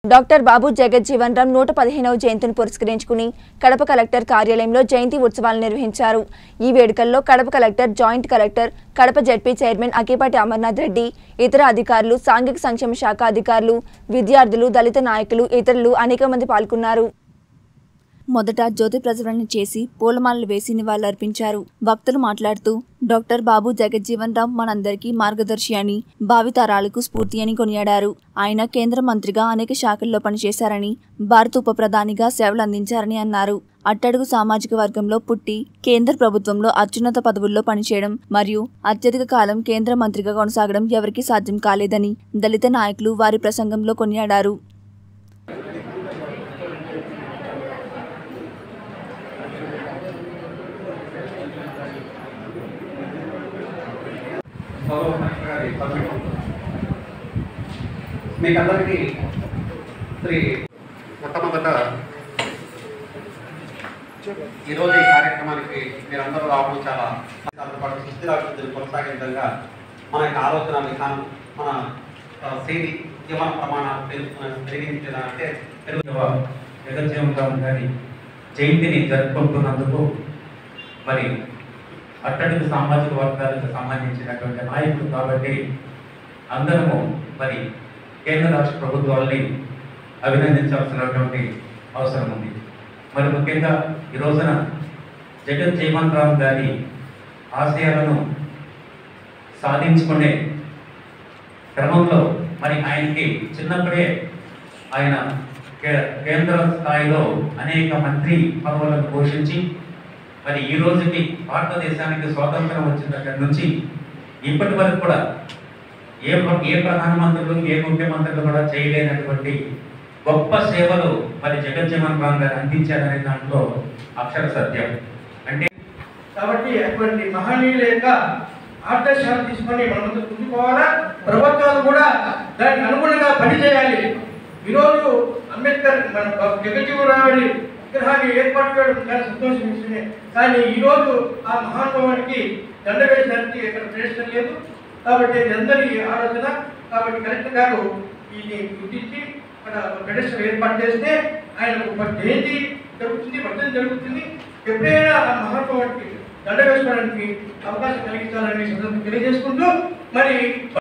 doctor బాబు జగజ్జీవన్ రామ్ నూట పదిహేనవ జయంతిని పురస్కరించుకుని కడప కలెక్టర్ కార్యాలయంలో జయంతి ఉత్సవాలు నిర్వహించారు ఈ వేడుకల్లో Kadapa collector joint collector Kadapa ZP chairman Akipati Amarnath Reddy ఇతర అధికారులు సాంఘిక సంక్షేమ శాఖ అధికారులు విద్యార్థులు దళిత నాయకులు ఇతరులు అనేక మంది పాల్గొన్నారు మొదట జ్యోతి ప్రజ్వలన చేసి పూలమాలలు వేసి నివాళులర్పించారు భక్తులు మాట్లాడుతూ డాక్టర్ బాబు జగజ్జీవన్ రామ్ మనందరికీ మార్గదర్శి అని భావితరాలకు స్ఫూర్తి అని కొనియాడారు ఆయన కేంద్ర మంత్రిగా అనేక శాఖల్లో పనిచేశారని భారత ఉప ప్రధానిగా సేవలు అందించారని అన్నారు అట్టడుగు సామాజిక వర్గంలో పుట్టి కేంద్ర ప్రభుత్వంలో అత్యున్నత పదవుల్లో పనిచేయడం మరియు అత్యధిక కాలం కేంద్ర మంత్రిగా కొనసాగడం ఎవరికీ సాధ్యం కాలేదని దళిత నాయకులు వారి ప్రసంగంలో కొనియాడారు గౌరవ కలెక్టర్ గారి పర్మిషన్ మీకందరికీ శ్రీ మొట్టమొదట ఈరోజు ఈ కార్యక్రమానికి మీరందరూ రావడం చాలా దాంతో పాటు సుస్థిరాభివృద్ధిని కొనసాగే విధంగా మన యొక్క ఆలోచన విధానం మన ఆ, శైలి జీవన ప్రమాణాలు పెరుగు- పెరిగించేదా అంటే పెరుగు జగజ్జీవన్ రామ్ గారి జయంతిని జరుపుకుంటున్నందుకు మరి అట్టడుగు సామాజిక వర్గాలకు సంబంధించినటువంటి నాయకుడు కాబట్టి అందరము మరి కేంద్ర రాష్ట్ర ప్రభుత్వాల్ని అభినందించాల్సినటువంటి అవసరం ఉంది మరి ముఖ్యంగా ఈ రోజున జగజ్జీవన్ రామ్ గారి ఆశయాలను సాధించుకునే క్రమంలో మరి ఆయనకి చిన్నప్పుడే ఆయన కే- కేంద్ర స్థాయిలో అనేక మంత్రి పదవులను పోషించి మరి ఈ రోజుకి భారతదేశానికి స్వాతంత్రం వచ్చిన దగ్గర నుంచి ఇప్పటి వరకు కూడా ఏ ప్ర- ఏ ప్రధానమంత్రులు ఏ ముఖ్యమంత్రులు కూడా చేయలేనటువంటి గొప్ప సేవలు మరి జగజ్జీవన్ రామ్ గారు అందించారనే దాంట్లో అక్షర సత్యం అంటే కాబట్టి అటువంటి మహనీయుల యొక్క ఆదర్శాలు తీసుకొని మనం ముందుకు ముందుకోవాలా ప్రభుత్వాలు కూడా దానికి అనుగుణంగా పనిచేయాలి ఈరోజు అంబేద్కర్ మన జగజీవనరావు విగ్రహాన్ని ఏర్పాటు చేయడం చాలా సంతోషం విషయమే కానీ ఈరోజు ఆ మహానుభావానికి దండ వేసడానికి ఇక్కడ ప్రవేశం లేదు కాబట్టి ఇది అందరి ఆలోచన కాబట్టి కలెక్టర్ గారు ఇది గుర్తించి అక్కడ ప్రదర్శన ఏర్పాటు చేస్తే ఆయన ఒక జయంతి జరుగుతుంది వర్ధన జరుగుతుంది ఎప్పుడైనా ఆ మహాత్మానికి దండ వేసుకోవడానికి అవకాశం కలిగించాలని సందర్భం తెలియజేసుకుంటూ మరి